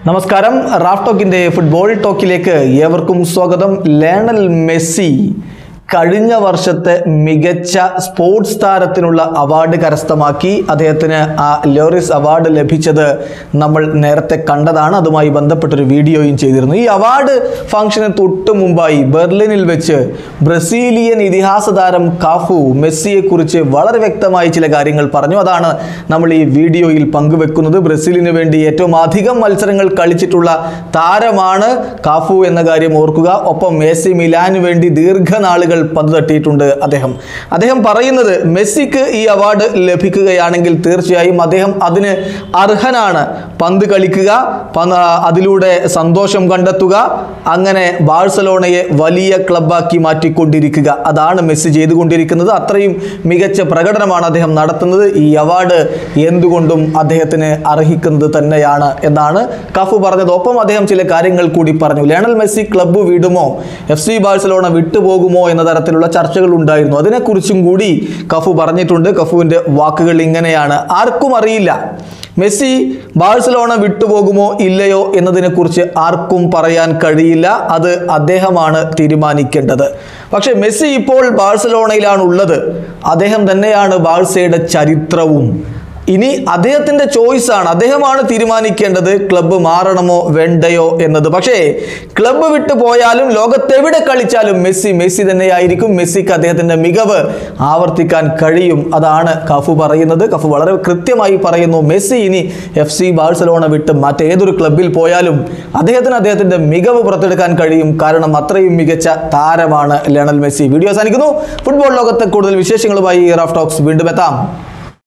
നമസ്കാരം Raf ടോക്കിന്റെ football ടോക്കിലേക്ക് ഏവർക്കും സ്വാഗതം ലേണൽ മെസ്സി കഴിഞ്ഞ വർഷത്തെ മികച്ച സ്പോർട്സ് താരത്തിനുള്ള അവാർഡ് കരസ്ഥമാക്കി അദ്ദേഹത്തിന് ആ ലോറിസ് അവാർഡ് ലഭിച്ചത് നമ്മൾ നേരത്തെ കണ്ടതാണ് അതുമായി ബന്ധപ്പെട്ടൊരു വീഡിയോയും ചെയ്തിരുന്നു ഈ അവാർഡ് ഫംഗ്ഷന് തൊട്ട് മുമ്പായി ബെർലിനിൽ വെച്ച് ബ്രസീലിയൻ ഇതിഹാസ താരം കാഫു മെസ്സിയെക്കുറിച്ച് വളരെ വ്യക്തമായി ചില കാര്യങ്ങൾ പറഞ്ഞു അതാണ് നമ്മൾ ഈ വീഡിയോയിൽ പങ്കുവെക്കുന്നത് ബ്രസീലിന് വേണ്ടി ഏറ്റവും അധികം മത്സരങ്ങൾ കളിച്ചിട്ടുള്ള താരമാണ് കാഫു എന്ന കാര്യം ഓർക്കുക ഒപ്പം എസി മിലാന് വേണ്ടി ദീർഘനാളുകൾ പന്ത് തട്ടിയിട്ടുണ്ട് അദ്ദേഹം അദ്ദേഹം പറയുന്നത് മെസ്സിക്ക് ഈ അവാർഡ് ലഭിക്കുകയാണെങ്കിൽ തീർച്ചയായും അദ്ദേഹം അതിന് അർഹനാണ് പന്ത് കളിക്കുക പന്ത് അതിലൂടെ സന്തോഷം കണ്ടെത്തുക അങ്ങനെ ബാഴ്സലോണയെ വലിയ ക്ലബ്ബാക്കി മാറ്റിക്കൊണ്ടിരിക്കുക അതാണ് മെസ്സി ചെയ്തുകൊണ്ടിരിക്കുന്നത് അത്രയും മികച്ച പ്രകടനമാണ് അദ്ദേഹം നടത്തുന്നത് ഈ അവാർഡ് എന്തുകൊണ്ടും അദ്ദേഹത്തിന് അർഹിക്കുന്നത് തന്നെയാണ് എന്നാണ് കഫു പറഞ്ഞത് ഒപ്പം അദ്ദേഹം ചില കാര്യങ്ങൾ കൂടി പറഞ്ഞു ലയണൽ മെസ്സി ക്ലബ്ബ് വിടുമോ എഫ് സി ബാഴ്സലോണ വിട്ടുപോകുമോ എന്ന തരത്തിലുള്ള ചർച്ചകൾ ഉണ്ടായിരുന്നു അതിനെക്കുറിച്ചും കൂടി കഫു പറഞ്ഞിട്ടുണ്ട് കഫുവിൻ്റെ വാക്കുകൾ ഇങ്ങനെയാണ് ആർക്കും അറിയില്ല മെസ്സി ബാഴ്സലോണ വിട്ടുപോകുമോ ഇല്ലയോ എന്നതിനെക്കുറിച്ച് ആർക്കും പറയാൻ കഴിയില്ല അത് അദ്ദേഹമാണ് തീരുമാനിക്കേണ്ടത് പക്ഷേ മെസ്സി ഇപ്പോൾ ബാഴ്സലോണയിലാണ് ഉള്ളത് അദ്ദേഹം തന്നെയാണ് ബാഴ്സയുടെ ചരിത്രവും ഇനി അദ്ദേഹത്തിന്റെ ചോയ്സ് ആണ് അദ്ദേഹമാണ് തീരുമാനിക്കേണ്ടത് ക്ലബ്ബ് മാറണമോ വേണ്ടയോ എന്നത് പക്ഷേ ക്ലബ്ബ് വിട്ടു പോയാലും ലോകത്തെവിടെ കളിച്ചാലും മെസ്സി മെസ്സി തന്നെയായിരിക്കും മെസ്സിക്ക് അദ്ദേഹത്തിന്റെ മികവ് ആവർത്തിക്കാൻ കഴിയും അതാണ് കഫു പറയുന്നത് കഫു വളരെ കൃത്യമായി പറയുന്നു മെസ്സി ഇനി എഫ് സി ബാഴ്സലോണ വിട്ട് മറ്റേതൊരു ക്ലബ്ബിൽ പോയാലും അദ്ദേഹത്തിന് അദ്ദേഹത്തിന്റെ മികവ് പുറത്തെടുക്കാൻ കഴിയും കാരണം അത്രയും മികച്ച താരമാണ് ലയണൽ മെസ്സി വീഡിയോ അവസാനിക്കുന്നു ഫുട്ബോൾ ലോകത്തെ കൂടുതൽ വിശേഷങ്ങളുമായി റാഫ് ടോക്സ് വീണ്ടും എത്താം